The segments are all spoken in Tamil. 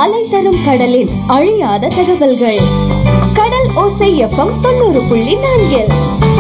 அலை தரும் கடலின் அழியாத தகவல்கள் கடல் ஓசை எஃப்எம் தொண்ணூறு புள்ளி நான்கில்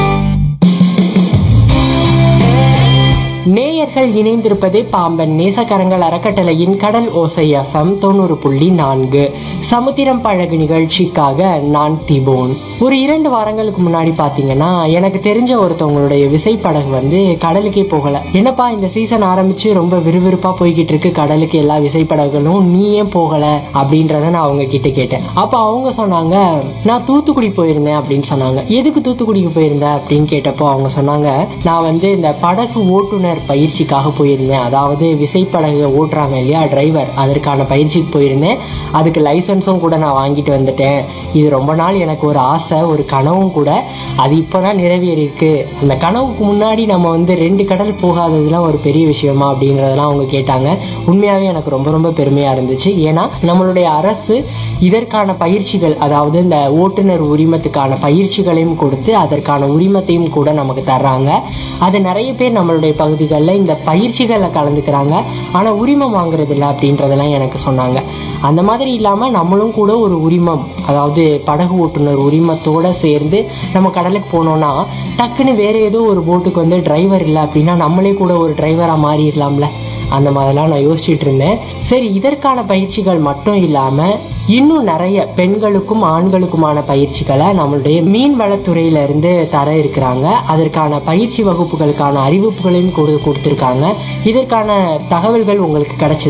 நேயர்கள் இணைந்திருப்பது பாம்பன் நேசக்கரங்கள் அறக்கட்டளையின் கடல் ஓசை எஃப்எம் தொண்ணூறு புள்ளி நான்கு சமுத்திரம் பழகு நிகழ்ச்சிக்காக நான் திபோன் ஒரு இரண்டு வாரங்களுக்கு முன்னாடி பார்த்தீங்கன்னா எனக்கு தெரிஞ்ச ஒருத்தவங்களுடைய விசைப்படகு வந்து கடலுக்கே போகல என்னப்பா இந்த சீசன் ஆரம்பிச்சு ரொம்ப விறுவிறுப்பா போய்கிட்டு இருக்கு கடலுக்கு எல்லா விசைப்படகுகளும் நீ ஏன் போகல அப்படின்றத நான் அவங்க கிட்ட கேட்டேன் அப்போ அவங்க சொன்னாங்க நான் தூத்துக்குடி போயிருந்தேன் அப்படின்னு சொன்னாங்க எதுக்கு தூத்துக்குடிக்கு போயிருந்த அப்படின்னு கேட்டப்போ அவங்க சொன்னாங்க நான் வந்து இந்த படகு ஓட்டுநர் பயிற்சிக்காக போயிருந்தேன் அதாவது விசைப்படகு ஓட்டுறாங்க இல்லையா டிரைவர் அதற்கான பயிற்சிக்கு போயிருந்தேன் அதுக்கு லைசன்ஸும் கூட நான் வாங்கிட்டு வந்துட்டேன் இது ரொம்ப நாள் எனக்கு ஒரு ஆசை ஒரு கனவும் கூட அது இப்போ தான் நிறைவேறியிருக்கு அந்த கனவுக்கு முன்னாடி நம்ம வந்து ரெண்டு கடல் போகாததுலாம் ஒரு பெரிய விஷயமா அப்படின்றதெல்லாம் அவங்க கேட்டாங்க உண்மையாகவே எனக்கு ரொம்ப ரொம்ப பெருமையாக இருந்துச்சு ஏன்னா நம்மளுடைய அரசு இதற்கான பயிற்சிகள் அதாவது இந்த ஓட்டுநர் உரிமத்துக்கான பயிற்சிகளையும் கொடுத்து அதற்கான உரிமத்தையும் கூட நமக்கு தர்றாங்க அது நிறைய பேர் நம்மளுடைய பகுதிகளில் இந்த பயிற்சிகளில் கலந்துக்கிறாங்க ஆனால் உரிமம் வாங்குறது இல்லை அப்படின்றதெல்லாம் எனக்கு சொன்னாங்க அந்த மாதிரி இல்லாமல் நம்மளும் கூட ஒரு உரிமம் அதாவது படகு ஓட்டுநர் உரிமத்தோட சேர்ந்து நம்ம கடலுக்கு போனோம்னா டக்குன்னு வேற ஏதோ ஒரு போட்டுக்கு வந்து டிரைவர் இல்லை அப்படின்னா நம்மளே கூட ஒரு டிரைவராக மாறிடலாம்ல அந்த மாதிரிலாம் நான் யோசிச்சுட்டு இருந்தேன் சரி இதற்கான பயிற்சிகள் மட்டும் இல்லாமல் இன்னும் நிறைய பெண்களுக்கும் ஆண்களுக்குமான பயிற்சிகளை நம்மளுடைய மீன்வளத்துறையில இருந்து தர இருக்கிறாங்க அதற்கான பயிற்சி வகுப்புகளுக்கான அறிவிப்புகளையும் கொடு கொடுத்துருக்காங்க இதற்கான தகவல்கள் உங்களுக்கு கிடைச்சது